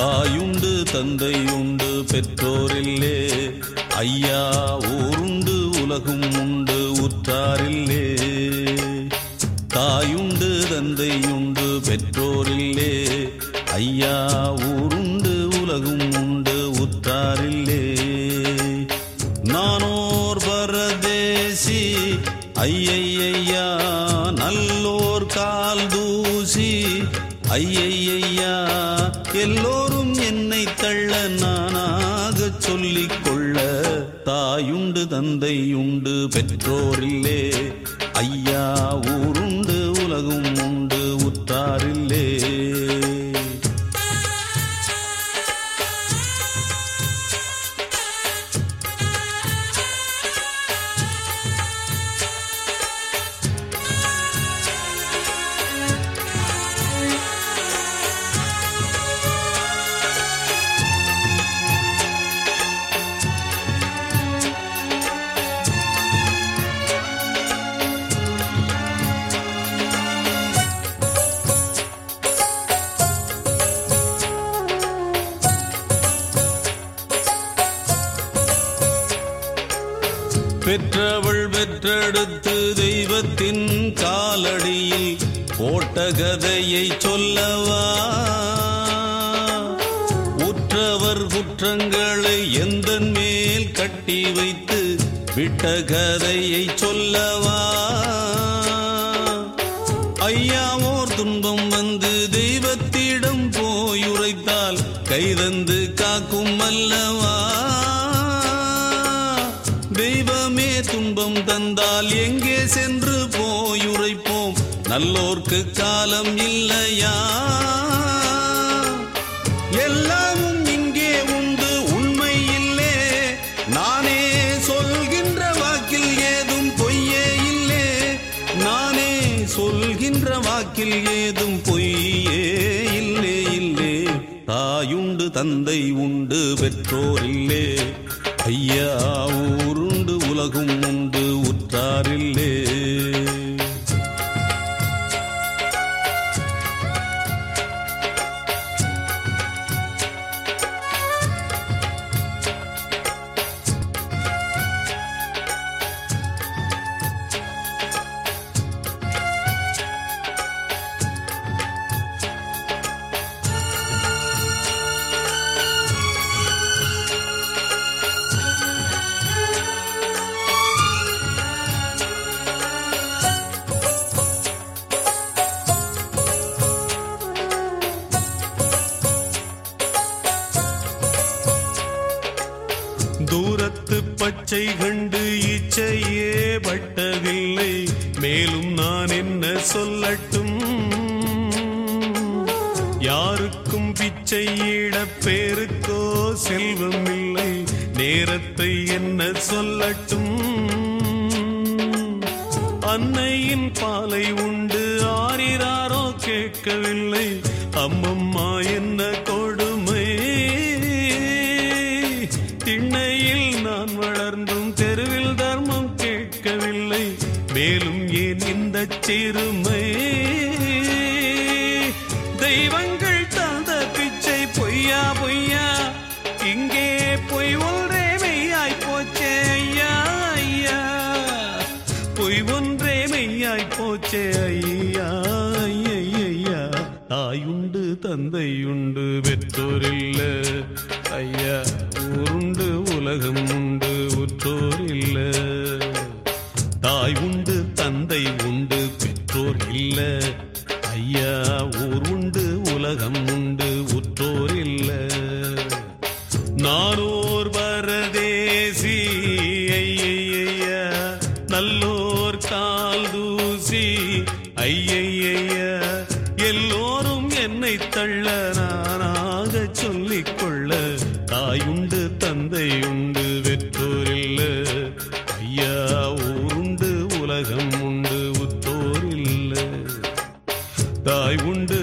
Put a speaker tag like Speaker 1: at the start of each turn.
Speaker 1: தாயுண்டு தந்தையுண்டு பெற்றோரில்லே ஐயா ஊருண்டு உலகும் உண்டு உற்றாரில்லே தாயுண்டு தந்தையுண்டு பெற்றோரில்லே ஐயா ஊருண்டு உலகும் உண்டு உற்றாரில்லே நானோர் பரதேசி ஐயையா நல்லோர் கால் தூசி ஐயையா எல்லோரும் என்னை தள்ள நானாக சொல்லிக் கொள்ள தாயுண்டு தந்தையுண்டு பெற்றோரில்லே ஐயா ஊருண்டு உலகும் உண்டு உற்றாரில்லே பெற்றவள் பெற்றெடுத்து தெய்வத்தின் காலடியில் போட்ட கதையை சொல்லவா உற்றவர் குற்றங்களை எந்த மேல் கட்டி வைத்து விட்ட கதையை சொல்லவா ஐயாவோர் துன்பம் வந்து தெய்வத்திடம் போய் உரைத்தால் கைதந்து காக்கும் அல்லவா தெய்வமே துன்பம் தந்தால் எங்கே சென்று போய் உரைப்போம் நல்லோர்க்கு காலம் இல்லையா எல்லாமும் இங்கே உண்டு உண்மை இல்லே நானே சொல்கின்ற வாக்கில் ஏதும் பொய்யே இல்லே நானே சொல்கின்ற வாக்கில் ஏதும் பொய்யே இல்லே இல்லே தாயுண்டு தந்தை உண்டு பெற்றோர் இல்லே ஐயா ஊருண்டு உலகும் உண்டு உற்றாரில்லே தூரத்து பச்சை கண்டு இச்சையே பட்டதில்லை மேலும் நான் என்ன சொல்லட்டும் யாருக்கும் பிச்சையிட பேருக்கோ செல்வம் இல்லை நேரத்தை என்ன சொல்லட்டும் அன்னையின் பாலை உண்டு ஆரிராரோ கேட்கவில்லை அம்மம்மா என்ன கொடுமை திண்ணையில் நான் வளர்ந்தும் தெருவில் தர்மம் கேட்கவில்லை மேலும் ஏன் இந்த சிறுமை தெய்வங்கள் தந்த பிச்சை பொய்யா பொய்யா இங்கே பொய் ஒன்றே மெய்யாய் போச்சே ஐயா ஐயா பொய் ஒன்றே மெய்யாய் போச்சே ஐயா ஐயா தாயுண்டு தந்தையுண்டு பெற்றோரில்ல ஐயா ஊருண்டு உலகம் உண்டு உற்றோர் இல்ல தாய் உண்டு தந்தை உண்டு பெற்றோர் இல்ல ஐயா ஊர் உண்டு உலகம் உண்டு உற்றோர் இல்ல நானோர் பரதேசி ஐயையா நல்லோர் கால் தூசி ஐயையா எல்லோரும் என்னை தள்ள நானாக சொல்லிக் கொள்ள தாயுண்டு தந்தையுண்டு வெற்றோரில்ல ஐயா ஊருண்டு உலகம் உண்டு உற்றோரில்ல தாய் உண்டு